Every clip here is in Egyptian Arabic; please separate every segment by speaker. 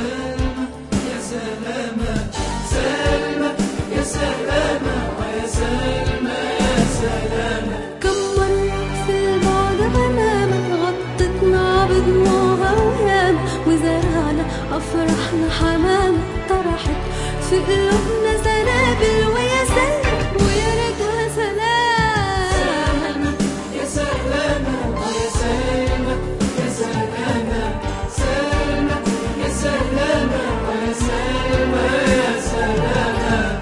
Speaker 1: سلمى يا سلامة سلمى يا سلامة ويا سلمى يا سلامة
Speaker 2: كم مرة في البعد غمامة غطتنا بدموعها وهام وزرعنا أفراحنا حمام طرحت في قلوبنا سنابل ويا سلام ويا ريتها سلام
Speaker 1: يا سلامة ويا سلمى يا سلامة سلمى يا سلامة ويا سلمى يا سلامة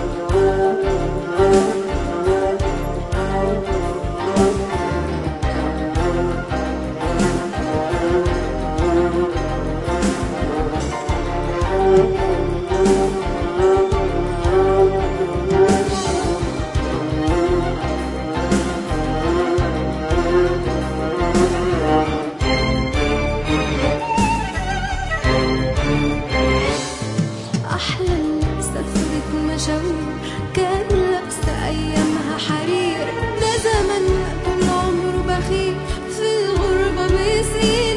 Speaker 2: أحلى اللي سافرت مشاوير كان لابسة أيامها حرير ده زمن طول عمره بخيل في الغربة بيسير